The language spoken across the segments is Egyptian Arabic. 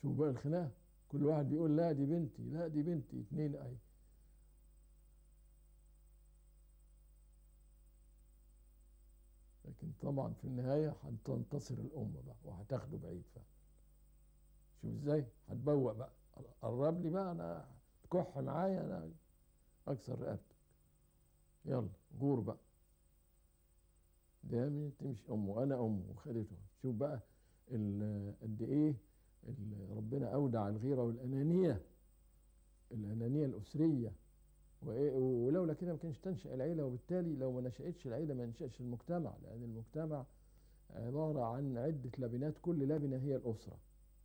شوف بقى الخناقة كل واحد بيقول لا دي بنتي لا دي بنتي اتنين اهي لكن طبعا في النهاية هتنتصر الأمة بقى وهتاخده بعيد فعلا شوف ازاي هتبوق بقى قرب لي بقى انا تكح معايا انا اكسر رقبتك يلا غور بقى ده انت مش امه انا امه وخدته شوف بقى ال- قد ايه ال- ربنا اودع الغيره والانانيه الانانيه الاسريه وإيه- ولولا كده ما كانش تنشا العيله وبالتالي لو ما نشاتش العيله ما ينشاش المجتمع لان المجتمع عباره عن عده لبنات كل لبنه هي الاسره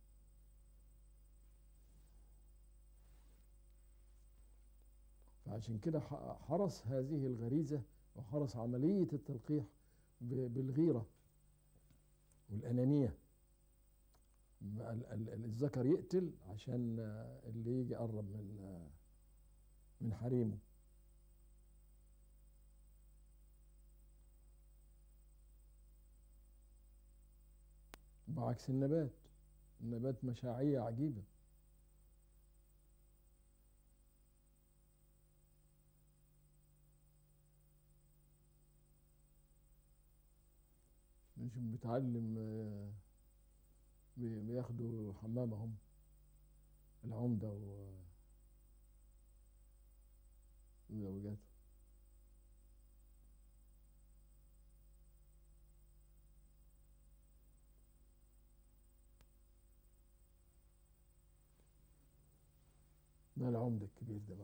فعشان كده ح- حرس هذه الغريزة وحرس عملية التلقيح ب- بالغيرة والأنانية بقى ال- ال- الذكر يقتل عشان آه، اللي يجي يقرب من آه، من حريمه بعكس النبات النبات مشاعية عجيبة مش بيتعلم آه، بي- بياخدوا حمامهم العمدة و وزوجاته ده العمدة الكبير ده بقى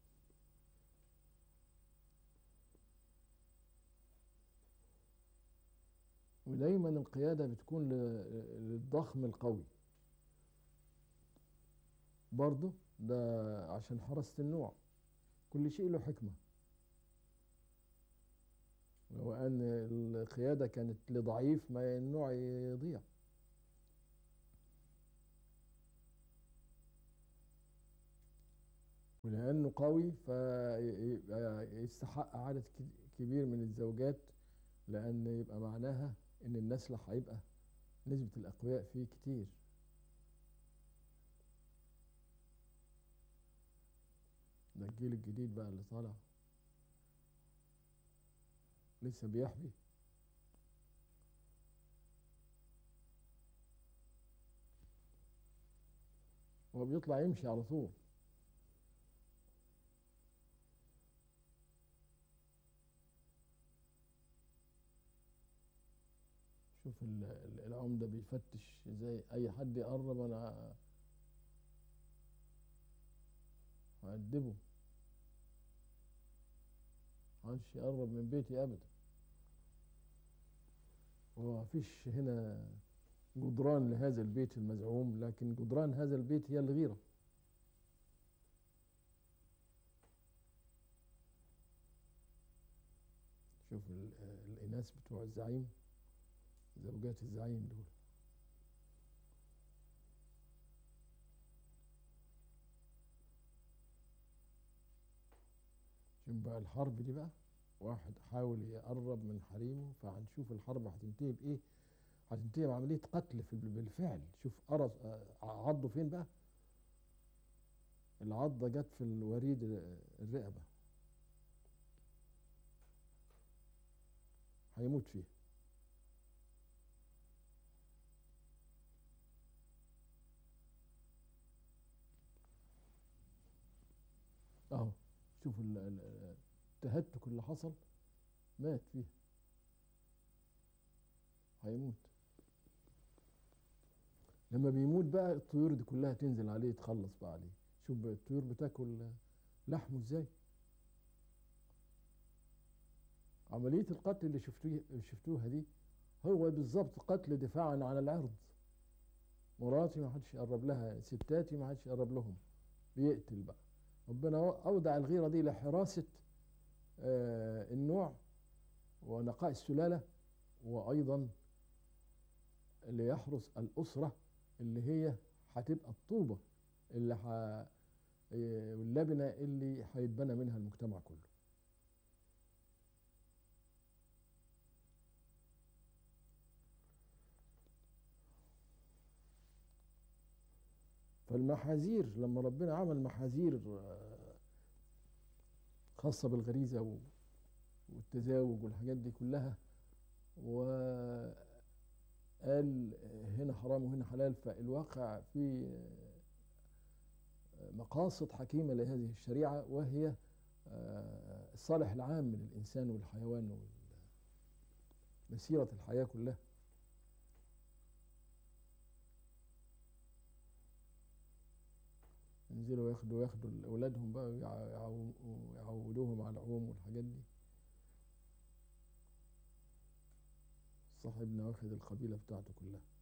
ودايما القيادة بتكون ل- للضخم القوي برضه ده عشان حراسة النوع كل شيء له حكمة لو أن القيادة كانت لضعيف ما النوع يضيع ولأنه قوي فيستحق عدد ك- كبير من الزوجات لأن يبقى معناها إن النسل هيبقى نسبة الأقوياء فيه كتير ده الجيل الجديد بقى اللي طالع لسه بيحبي هو بيطلع يمشي على طول شوف ال- ال- العمدة بيفتش زي أي حد يقرب أنا هأدبه محدش يقرب من بيتي أبدا ومفيش هنا جدران لهذا البيت المزعوم لكن جدران هذا البيت هي الغيرة شوف ال- الإناث بتوع الزعيم زوجات الزعيم دول شوف بقى الحرب دي بقى واحد حاول يقرب من حريمه فهنشوف الحرب هتنتهي بإيه هتنتهي بعملية قتل في بالفعل شوف قرص آه، عضه فين بقى العضة جت في الوريد الرقبة هيموت فيها اهو شوف ال- ال- التهتك اللي حصل مات فيها هيموت لما بيموت بقى الطيور دي كلها تنزل عليه تخلص بقى عليه شوف بقى الطيور بتاكل لحمه ازاي عملية القتل اللي شفتوه شفتوها دي هو بالظبط قتل دفاعا عن العرض مراتي ما حدش يقرب لها ستاتي ما حدش يقرب لهم بيقتل بقى ربنا أودع الغيرة دي لحراسة آه، النوع ونقاء السلالة وأيضا ليحرس الأسرة اللي هي هتبقى الطوبة اللي ح... آه، واللبنة اللي هيتبنى منها المجتمع كله فالمحاذير لما ربنا عمل محاذير خاصة بالغريزة والتزاوج والحاجات دي كلها وقال هنا حرام وهنا حلال فالواقع في مقاصد حكيمة لهذه الشريعة وهي الصالح العام للإنسان والحيوان ومسيرة الحياة كلها ينزلوا ياخدوا ياخدوا أولادهم بقى ويعودوهم على العوم والحاجات دي صاحبنا واخد القبيلة بتاعته كلها